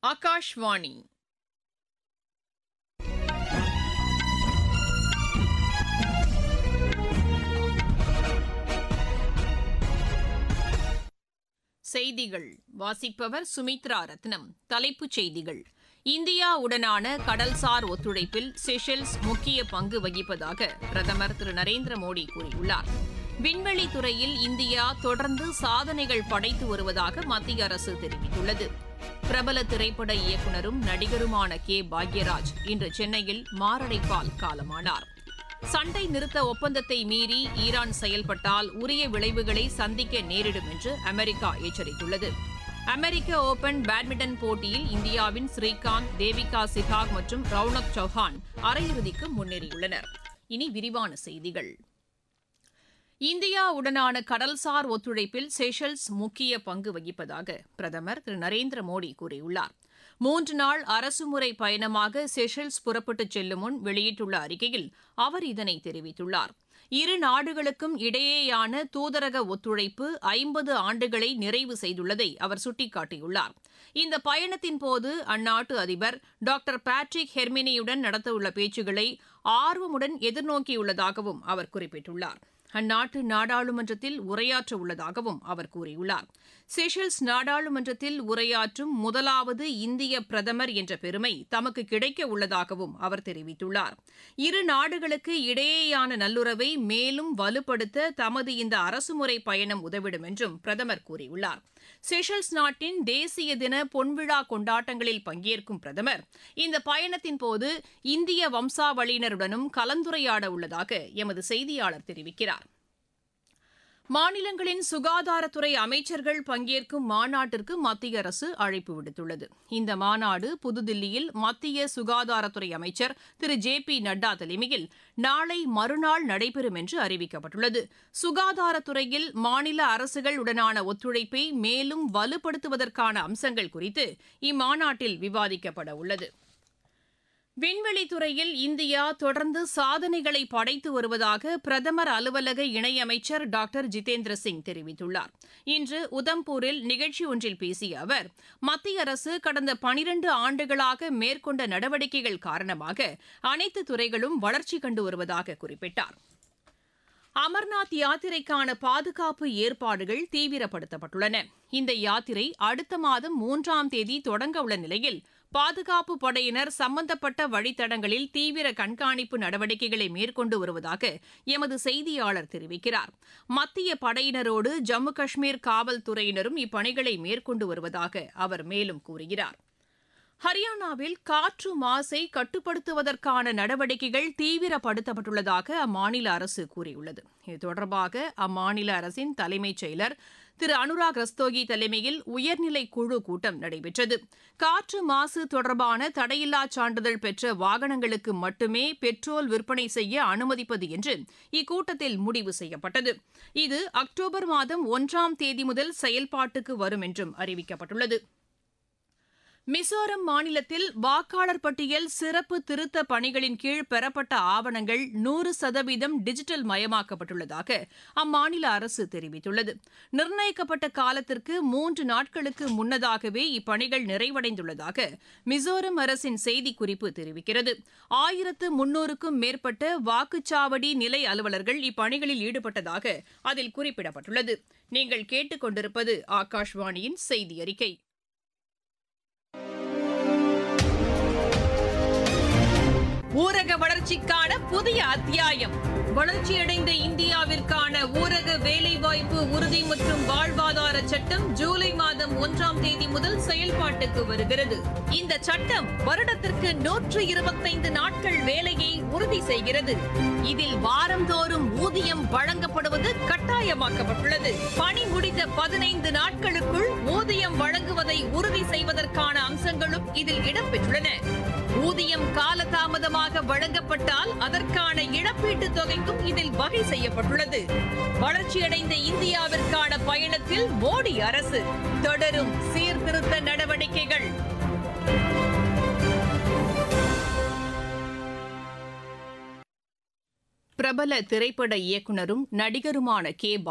ஆகாஷ்வாணி செய்திகள் வாசிப்பவர் சுமித்ரா ரத்னம் தலைப்புச் செய்திகள் இந்தியாவுடனான கடல்சார் ஒத்துழைப்பில் செஷல்ஸ் முக்கிய பங்கு வகிப்பதாக பிரதமர் திரு நரேந்திர மோடி கூறியுள்ளார் விண்வெளி துறையில் இந்தியா தொடர்ந்து சாதனைகள் படைத்து வருவதாக மத்திய அரசு தெரிவித்துள்ளது பிரபல திரைப்பட இயக்குநரும் நடிகருமான கே பாக்யராஜ் இன்று சென்னையில் மாரடைப்பால் காலமானார் சண்டை நிறுத்த ஒப்பந்தத்தை மீறி ஈரான் செயல்பட்டால் உரிய விளைவுகளை சந்திக்க நேரிடும் என்று அமெரிக்கா எச்சரித்துள்ளது அமெரிக்க ஓபன் பேட்மிண்டன் போட்டியில் இந்தியாவின் ஸ்ரீகாந்த் தேவிகா சிகாக் மற்றும் ரவுனக் சௌஹான் அரையிறுதிக்கு முன்னேறியுள்ளனர் இனி விரிவான செய்திகள் இந்தியாவுடனான கடல்சார் ஒத்துழைப்பில் செஷல்ஸ் முக்கிய பங்கு வகிப்பதாக பிரதமர் திரு நரேந்திர மோடி கூறியுள்ளார் மூன்று நாள் அரசுமுறை பயணமாக செஷல்ஸ் புறப்பட்டுச் செல்லும் முன் வெளியிட்டுள்ள அறிக்கையில் அவர் இதனை தெரிவித்துள்ளார் இரு நாடுகளுக்கும் இடையேயான தூதரக ஒத்துழைப்பு ஐம்பது ஆண்டுகளை நிறைவு செய்துள்ளதை அவர் சுட்டிக்காட்டியுள்ளார் இந்த பயணத்தின்போது அந்நாட்டு அதிபர் டாக்டர் பேட்ரிக் ஹெர்மினியுடன் நடத்தவுள்ள பேச்சுக்களை ஆர்வமுடன் எதிர்நோக்கியுள்ளதாகவும் அவர் குறிப்பிட்டுள்ளார் அந்நாட்டு நாடாளுமன்றத்தில் உரையாற்ற உள்ளதாகவும் அவர் கூறியுள்ளார் செஷல்ஸ் நாடாளுமன்றத்தில் உரையாற்றும் முதலாவது இந்திய பிரதமர் என்ற பெருமை தமக்கு கிடைக்க உள்ளதாகவும் அவர் தெரிவித்துள்ளார் இரு நாடுகளுக்கு இடையேயான நல்லுறவை மேலும் வலுப்படுத்த தமது இந்த அரசுமுறை பயணம் உதவிடும் என்றும் பிரதமர் கூறியுள்ளார் செஷல்ஸ் நாட்டின் தேசிய தின பொன்விழா கொண்டாட்டங்களில் பங்கேற்கும் பிரதமர் இந்த பயணத்தின்போது இந்திய வம்சாவளியினருடனும் கலந்துரையாட உள்ளதாக எமது செய்தியாளர் தெரிவிக்கிறார் மாநிலங்களின் சுகாதாரத்துறை அமைச்சர்கள் பங்கேற்கும் மாநாட்டிற்கு மத்திய அரசு அழைப்பு விடுத்துள்ளது இந்த மாநாடு புதுதில்லியில் மத்திய சுகாதாரத்துறை அமைச்சர் திரு ஜே பி நட்டா தலைமையில் நாளை மறுநாள் நடைபெறும் என்று அறிவிக்கப்பட்டுள்ளது சுகாதாரத்துறையில் மாநில அரசுகள் உடனான ஒத்துழைப்பை மேலும் வலுப்படுத்துவதற்கான அம்சங்கள் குறித்து இம்மாநாட்டில் விவாதிக்கப்பட உள்ளது விண்வெளித்துறையில் இந்தியா தொடர்ந்து சாதனைகளை படைத்து வருவதாக பிரதமர் அலுவலக இணையமைச்சர் டாக்டர் ஜிதேந்திர சிங் தெரிவித்துள்ளார் இன்று உதம்பூரில் நிகழ்ச்சி ஒன்றில் பேசிய அவர் மத்திய அரசு கடந்த பனிரண்டு ஆண்டுகளாக மேற்கொண்ட நடவடிக்கைகள் காரணமாக அனைத்து துறைகளும் வளர்ச்சி கண்டு வருவதாக குறிப்பிட்டார் அமர்நாத் யாத்திரைக்கான பாதுகாப்பு ஏற்பாடுகள் தீவிரப்படுத்தப்பட்டுள்ளன இந்த யாத்திரை அடுத்த மாதம் மூன்றாம் தேதி தொடங்க உள்ள நிலையில் பாதுகாப்பு படையினர் சம்பந்தப்பட்ட வழித்தடங்களில் தீவிர கண்காணிப்பு நடவடிக்கைகளை மேற்கொண்டு வருவதாக எமது செய்தியாளர் தெரிவிக்கிறார் மத்திய படையினரோடு ஜம்மு காஷ்மீர் காவல்துறையினரும் இப்பணிகளை மேற்கொண்டு வருவதாக அவர் மேலும் கூறுகிறார் ஹரியானாவில் காற்று மாசை கட்டுப்படுத்துவதற்கான நடவடிக்கைகள் தீவிரப்படுத்தப்பட்டுள்ளதாக அம்மாநில அரசு கூறியுள்ளது இது தொடர்பாக அம்மாநில அரசின் தலைமைச் செயலர் திரு அனுராக் ரஸ்தோகி தலைமையில் உயர்நிலை குழு கூட்டம் நடைபெற்றது காற்று மாசு தொடர்பான தடையில்லா சான்றிதழ் பெற்ற வாகனங்களுக்கு மட்டுமே பெட்ரோல் விற்பனை செய்ய அனுமதிப்பது என்று இக்கூட்டத்தில் முடிவு செய்யப்பட்டது இது அக்டோபர் மாதம் ஒன்றாம் தேதி முதல் செயல்பாட்டுக்கு வரும் என்றும் அறிவிக்கப்பட்டுள்ளது மிசோரம் மாநிலத்தில் வாக்காளர் பட்டியல் சிறப்பு திருத்த பணிகளின் கீழ் பெறப்பட்ட ஆவணங்கள் நூறு சதவீதம் டிஜிட்டல் மயமாக்கப்பட்டுள்ளதாக அம்மாநில அரசு தெரிவித்துள்ளது நிர்ணயிக்கப்பட்ட காலத்திற்கு மூன்று நாட்களுக்கு முன்னதாகவே இப்பணிகள் நிறைவடைந்துள்ளதாக மிசோரம் அரசின் செய்திக்குறிப்பு தெரிவிக்கிறது ஆயிரத்து முன்னூறுக்கும் மேற்பட்ட வாக்குச்சாவடி நிலை அலுவலர்கள் இப்பணிகளில் ஈடுபட்டதாக அதில் குறிப்பிடப்பட்டுள்ளது நீங்கள் கேட்டுக்கொண்டிருப்பது ஆகாஷ்வாணியின் செய்தி அறிக்கை ஊரக வளர்ச்சிக்கான புதிய அத்தியாயம் வளர்ச்சியடைந்த இந்தியாவிற்கான ஊரக வேலைவாய்ப்பு உறுதி மற்றும் வாழ்வாதார சட்டம் ஜூலை மாதம் ஒன்றாம் தேதி முதல் செயல்பாட்டுக்கு வருகிறது இந்த சட்டம் வருடத்திற்கு நூற்று இருபத்தைந்து நாட்கள் வேலையை உறுதி செய்கிறது இதில் வாரந்தோறும் ஊதியம் வழங்கப்படுவது கட்டாயமாக்கப்பட்டுள்ளது பணி முடிந்த பதினைந்து நாட்களுக்குள் ஊதியம் வழங்குவதை உறுதி செய்வதற்கான அம்சங்களும் இதில் இடம்பெற்றுள்ளன ஊதியம் காலதாமதமாக வழங்கப்பட்டால் அதற்கான இழப்பீட்டு தொகைக்கும் இதில் வகை செய்யப்பட்டுள்ளது வளர்ச்சியடைந்த இந்தியாவிற்கான பயணத்தில் மோடி அரசு தொடரும் சீர்திருத்த நடவடிக்கைகள் பிரபல திரைப்பட இயக்குநரும் நடிகருமான கே